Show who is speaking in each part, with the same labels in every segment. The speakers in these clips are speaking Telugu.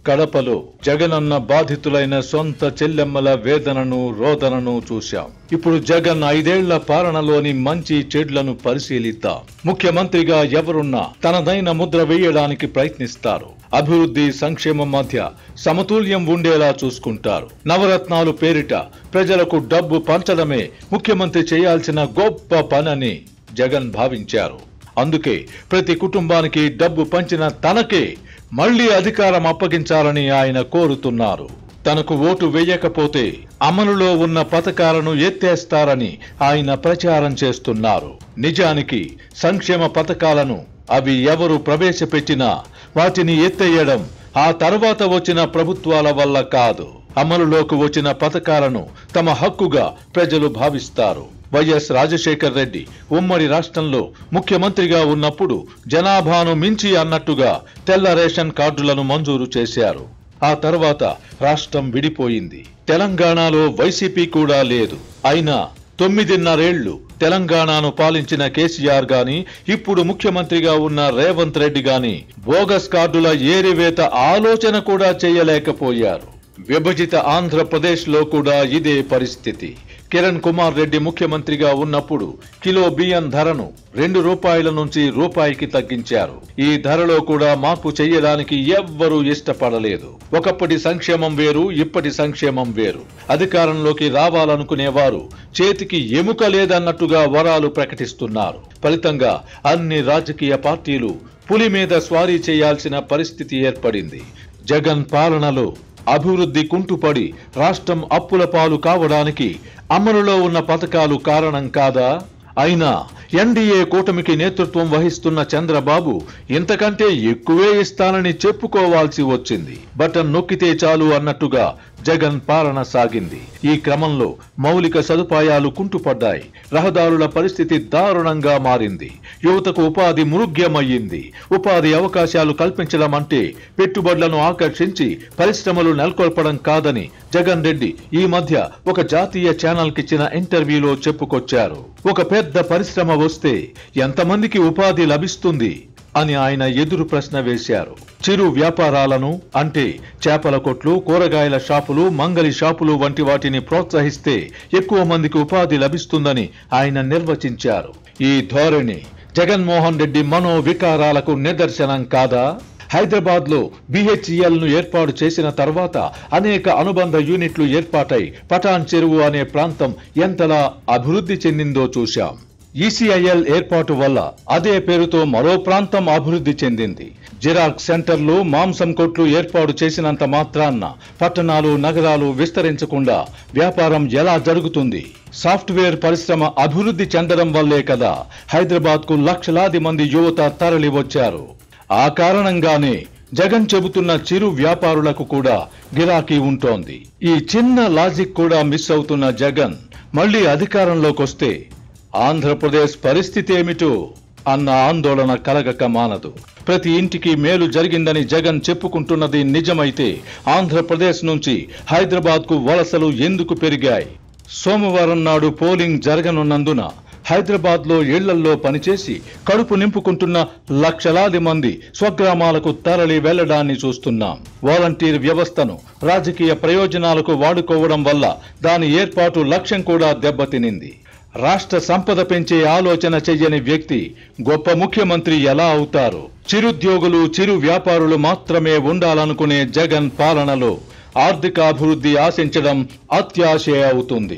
Speaker 1: కడపలో జగనన్న బాధితులైన సొంత చెల్లెమ్మల వేదనను రోదనను చూశాం ఇప్పుడు జగన్ ఐదేళ్ల పాలనలోని మంచి చెడ్లను పరిశీలిద్దాం ముఖ్యమంత్రిగా ఎవరున్నా తనదైన ముద్ర వేయడానికి ప్రయత్నిస్తారు అభివృద్ధి సంక్షేమం మధ్య సమతుల్యం ఉండేలా చూసుకుంటారు నవరత్నాలు పేరిట ప్రజలకు డబ్బు పంచడమే ముఖ్యమంత్రి చేయాల్సిన గొప్ప పనని జగన్ భావించారు అందుకే ప్రతి కుటుంబానికి డబ్బు పంచిన తనకే మళ్లీ అధికారం అప్పగించాలని ఆయన కోరుతున్నారు తనకు ఓటు వేయకపోతే అమలులో ఉన్న పథకాలను ఎత్తేస్తారని ఆయన ప్రచారం చేస్తున్నారు నిజానికి సంక్షేమ పథకాలను అవి ఎవరు ప్రవేశపెట్టినా వాటిని ఎత్తేయడం ఆ తర్వాత వచ్చిన ప్రభుత్వాల వల్ల కాదు అమలులోకి వచ్చిన పథకాలను తమ హక్కుగా ప్రజలు భావిస్తారు వైఎస్ రాజశేఖర్ రెడ్డి ఉమ్మడి రాష్ట్రంలో ముఖ్యమంత్రిగా ఉన్నప్పుడు జనాభాను మించి అన్నట్టుగా తెల్ల రేషన్ కార్డులను మంజూరు చేశారు ఆ తర్వాత రాష్ట్రం విడిపోయింది తెలంగాణలో వైసీపీ కూడా లేదు అయినా తొమ్మిదిన్నరేళ్లు తెలంగాణను పాలించిన కేసీఆర్ గాని ఇప్పుడు ముఖ్యమంత్రిగా ఉన్న రేవంత్ రెడ్డి గాని బోగస్ కార్డుల ఏరివేత ఆలోచన కూడా చేయలేకపోయారు విభజిత ఆంధ్రప్రదేశ్ లో కూడా ఇదే పరిస్థితి కిరణ్ కుమార్ రెడ్డి ముఖ్యమంత్రిగా ఉన్నప్పుడు కిలో బియ్యం ధరను రెండు రూపాయల నుంచి రూపాయికి తగ్గించారు ఈ ధరలో కూడా మార్పు చేయడానికి ఎవ్వరూ ఇష్టపడలేదు ఒకప్పటి సంక్షేమం వేరు ఇప్పటి సంక్షేమం వేరు అధికారంలోకి రావాలనుకునేవారు చేతికి ఎముక లేదన్నట్టుగా వరాలు ప్రకటిస్తున్నారు ఫలితంగా అన్ని రాజకీయ పార్టీలు పులి మీద స్వారీ చేయాల్సిన పరిస్థితి ఏర్పడింది జగన్ పాలనలో అభివృద్ధి కుంటుపడి రాష్ట్రం అప్పుల పాలు కావడానికి అమలులో ఉన్న పథకాలు కారణం కాదా అయినా ఎన్డీఏ కూటమికి నేతృత్వం వహిస్తున్న చంద్రబాబు ఇంతకంటే ఎక్కువే ఇస్తానని చెప్పుకోవాల్సి వచ్చింది బటన్ నొక్కితే చాలు అన్నట్టుగా జగన్ పాలన సాగింది ఈ క్రమంలో మౌలిక సదుపాయాలు కుంటుపడ్డాయి రహదారుల పరిస్థితి దారుణంగా మారింది యువతకు ఉపాధి మురుగ్యమయ్యింది ఉపాధి అవకాశాలు కల్పించడం అంటే పెట్టుబడులను ఆకర్షించి పరిశ్రమలు నెలకొల్పడం కాదని జగన్ రెడ్డి ఈ మధ్య ఒక జాతీయ ఛానల్ కిచ్చిన ఇంటర్వ్యూలో చెప్పుకొచ్చారు ఒక పెద్ద పరిశ్రమ వస్తే ఎంతమందికి ఉపాధి లభిస్తుంది అని ఆయన ఎదురు ప్రశ్న వేశారు చిరు వ్యాపారాలను అంటే చేపల కొట్లు కూరగాయల షాపులు మంగలి షాపులు వంటి వాటిని ప్రోత్సహిస్తే ఎక్కువ మందికి ఉపాధి లభిస్తుందని ఆయన నిర్వచించారు ఈ ధోరణి జగన్మోహన్ రెడ్డి మనోవికారాలకు నిదర్శనం కాదా హైదరాబాద్ లో బిహెచ్ఈఎల్ ను ఏర్పాటు చేసిన తర్వాత అనేక అనుబంధ యూనిట్లు ఏర్పాటై పటాన్ చెరువు అనే ప్రాంతం ఎంతలా అభివృద్ధి చెందిందో చూశాం ఈసీఐఎల్ ఏర్పాటు వల్ల అదే పేరుతో మరో ప్రాంతం అభివృద్ధి చెందింది జిరాక్స్ సెంటర్లు మాంసం కొట్లు ఏర్పాటు చేసినంత మాత్రాన్న పట్టణాలు నగరాలు విస్తరించకుండా వ్యాపారం ఎలా జరుగుతుంది సాఫ్ట్వేర్ పరిశ్రమ అభివృద్ధి చెందడం వల్లే కదా హైదరాబాద్ కు లక్షలాది మంది యువత తరలి వచ్చారు ఆ కారణంగానే జగన్ చెబుతున్న చిరు వ్యాపారులకు కూడా గిరాకీ ఉంటోంది ఈ చిన్న లాజిక్ కూడా మిస్ అవుతున్న జగన్ మళ్ళీ అధికారంలోకి వస్తే ఆంధ్రప్రదేశ్ పరిస్థితి ఏమిటో అన్న ఆందోళన కలగక మానదు ప్రతి ఇంటికి మేలు జరిగిందని జగన్ చెప్పుకుంటున్నది నిజమైతే ఆంధ్రప్రదేశ్ నుంచి హైదరాబాద్ కు వలసలు ఎందుకు పెరిగాయి సోమవారం నాడు పోలింగ్ జరగనున్నందున హైదరాబాద్ లో ఇళ్లల్లో పనిచేసి కడుపు నింపుకుంటున్న లక్షలాది మంది స్వగ్రామాలకు తరలి వెళ్లడాన్ని చూస్తున్నాం వాలంటీర్ వ్యవస్థను రాజకీయ ప్రయోజనాలకు వాడుకోవడం వల్ల దాని ఏర్పాటు లక్ష్యం కూడా దెబ్బతినింది రాష్ట్ర సంపద పెంచే ఆలోచన చెయ్యని వ్యక్తి గొప్ప ముఖ్యమంత్రి ఎలా అవుతారు చిరుద్యోగులు చిరు వ్యాపారులు మాత్రమే ఉండాలనుకునే జగన్ పాలనలో ఆర్థిక అభివృద్ధి ఆశించడం అత్యాశే అవుతుంది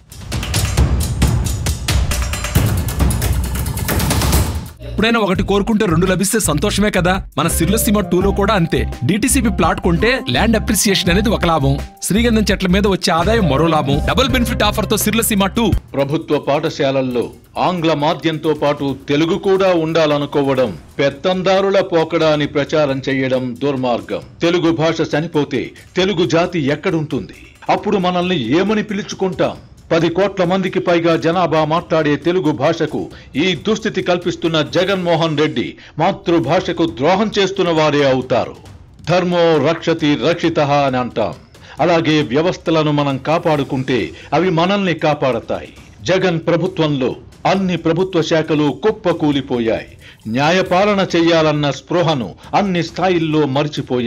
Speaker 2: ఎప్పుడైనా ఒకటి కోరుకుంటే రెండు లభిస్తే సంతోషమే కదా మన సిర్లసీమ టూలో కూడా అంతే డిటిసిపి ప్లాట్ కొంటే ల్యాండ్ అప్రిసియేషన్ అనేది ఒక లాభం శ్రీగంధం చెట్ల మీద వచ్చే ఆదాయం మరో లాభం డబుల్ బెనిఫిట్ ఆఫర్ తో సిర్లసీమ టూ
Speaker 1: ప్రభుత్వ పాఠశాలల్లో ఆంగ్ల మాధ్యంతో పాటు తెలుగు కూడా ఉండాలనుకోవడం పెత్తందారుల పోకడా అని ప్రచారం చేయడం దుర్మార్గం తెలుగు భాష చనిపోతే తెలుగు జాతి ఎక్కడుంటుంది అప్పుడు మనల్ని ఏమని పిలుచుకుంటాం పది కోట్ల మందికి పైగా జనాభా మాట్లాడే తెలుగు భాషకు ఈ దుస్థితి కల్పిస్తున్న జగన్మోహన్ రెడ్డి మాతృభాషకు ద్రోహం చేస్తున్న వారే అవుతారు ధర్మో రక్షతి రక్షిత అని అంటాం అలాగే వ్యవస్థలను మనం కాపాడుకుంటే అవి మనల్ని కాపాడతాయి జగన్ ప్రభుత్వంలో అన్ని ప్రభుత్వ శాఖలు కుప్పకూలిపోయాయి న్యాయపాలన చెయ్యాలన్న స్పృహను అన్ని స్థాయిల్లో మర్చిపోయారు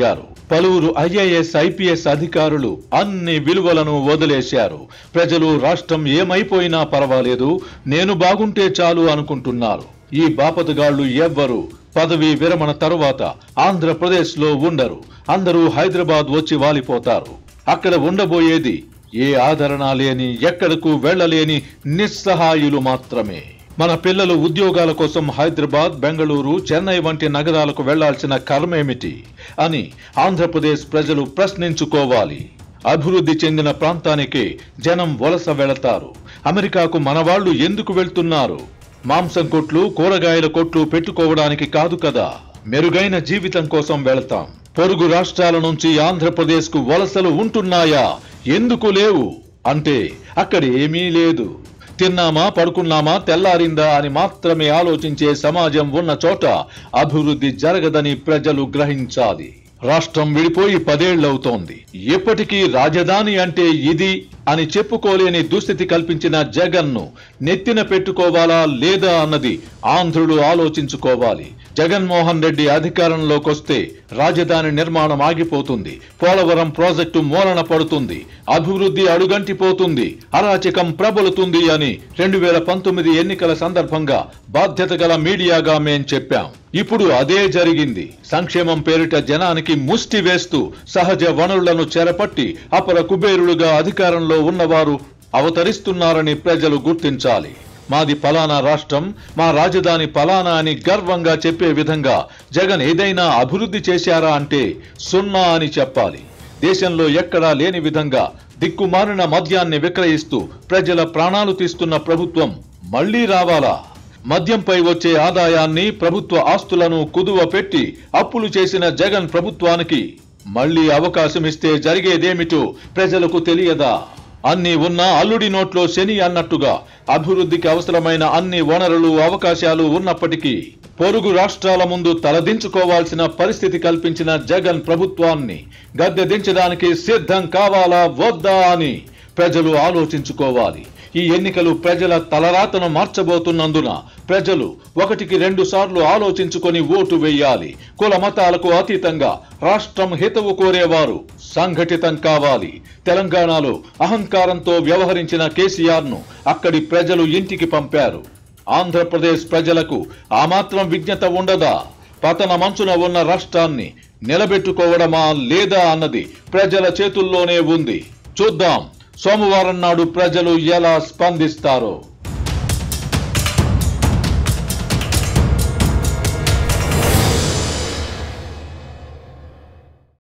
Speaker 1: పలువురు ఐఏఎస్ ఐపీఎస్ అధికారులు అన్ని విలువలను వదిలేశారు ప్రజలు రాష్ట్రం ఏమైపోయినా పర్వాలేదు నేను బాగుంటే చాలు అనుకుంటున్నారు ఈ బాపతగాళ్లు ఎవ్వరు పదవి విరమణ తరువాత ఆంధ్రప్రదేశ్ లో ఉండరు అందరూ హైదరాబాద్ వచ్చి వాలిపోతారు అక్కడ ఉండబోయేది ఏ ఆదరణ లేని ఎక్కడకు వెళ్ళలేని నిస్సహాయులు మాత్రమే మన పిల్లలు ఉద్యోగాల కోసం హైదరాబాద్ బెంగళూరు చెన్నై వంటి నగరాలకు వెళ్లాల్సిన కర్మేమిటి అని ఆంధ్రప్రదేశ్ ప్రజలు ప్రశ్నించుకోవాలి అభివృద్ధి చెందిన ప్రాంతానికి జనం వలస వెళతారు అమెరికాకు మనవాళ్లు ఎందుకు వెళ్తున్నారు మాంసం కొట్లు కూరగాయల కొట్లు పెట్టుకోవడానికి కాదు కదా మెరుగైన జీవితం కోసం వెళతాం పొరుగు రాష్ట్రాల నుంచి ఆంధ్రప్రదేశ్ కు వలసలు ఉంటున్నాయా ఎందుకు లేవు అంటే అక్కడ ఏమీ లేదు తిన్నామా పడుకున్నామా తెల్లారిందా అని మాత్రమే ఆలోచించే సమాజం ఉన్న చోట అభివృద్ధి జరగదని ప్రజలు గ్రహించాలి రాష్ట్రం విడిపోయి పదేళ్లవుతోంది ఎప్పటికీ రాజధాని అంటే ఇది అని చెప్పుకోలేని దుస్థితి కల్పించిన జగన్ను నెత్తిన పెట్టుకోవాలా లేదా అన్నది ఆంధ్రులు ఆలోచించుకోవాలి జగన్మోహన్ రెడ్డి అధికారంలోకొస్తే రాజధాని నిర్మాణం ఆగిపోతుంది పోలవరం ప్రాజెక్టు మూలన పడుతుంది అభివృద్ధి అడుగంటిపోతుంది అరాచకం ప్రబలుతుంది అని రెండు వేల పంతొమ్మిది ఎన్నికల సందర్భంగా బాధ్యత గల మీడియాగా మేం చెప్పాం ఇప్పుడు అదే జరిగింది సంక్షేమం పేరిట జనానికి ముష్టి వేస్తూ సహజ వనరులను చెరపట్టి అపర కుబేరులుగా అధికారంలో ఉన్నవారు అవతరిస్తున్నారని ప్రజలు గుర్తించాలి మాది పలానా రాష్ట్రం మా రాజధాని పలానా అని గర్వంగా చెప్పే విధంగా జగన్ ఏదైనా అభివృద్ధి చేశారా అంటే సున్నా అని చెప్పాలి దేశంలో ఎక్కడా లేని విధంగా దిక్కుమారిన మద్యాన్ని విక్రయిస్తూ ప్రజల ప్రాణాలు తీస్తున్న ప్రభుత్వం మళ్లీ రావాలా మద్యంపై వచ్చే ఆదాయాన్ని ప్రభుత్వ ఆస్తులను కుదువ పెట్టి అప్పులు చేసిన జగన్ ప్రభుత్వానికి మళ్లీ అవకాశం ఇస్తే జరిగేదేమిటో ప్రజలకు తెలియదా అన్ని ఉన్న అల్లుడి నోట్లో శని అన్నట్టుగా అభివృద్ధికి అవసరమైన అన్ని వనరులు అవకాశాలు ఉన్నప్పటికీ పొరుగు రాష్ట్రాల ముందు తలదించుకోవాల్సిన పరిస్థితి కల్పించిన జగన్ ప్రభుత్వాన్ని గద్దె దించడానికి సిద్ధం కావాలా వద్దా అని ప్రజలు ఆలోచించుకోవాలి ఈ ఎన్నికలు ప్రజల తలరాతను మార్చబోతున్నందున ప్రజలు ఒకటికి రెండు సార్లు ఆలోచించుకొని ఓటు వేయాలి కుల మతాలకు అతీతంగా రాష్ట్రం హితవు కోరేవారు సంఘటితం కావాలి తెలంగాణలో అహంకారంతో వ్యవహరించిన కేసీఆర్ ను అక్కడి ప్రజలు ఇంటికి పంపారు ఆంధ్రప్రదేశ్ ప్రజలకు ఆ మాత్రం విజ్ఞత ఉండదా పతన మంచున ఉన్న రాష్ట్రాన్ని నిలబెట్టుకోవడమా లేదా అన్నది ప్రజల చేతుల్లోనే ఉంది చూద్దాం సోమవారం నాడు ప్రజలు ఎలా స్పందిస్తారో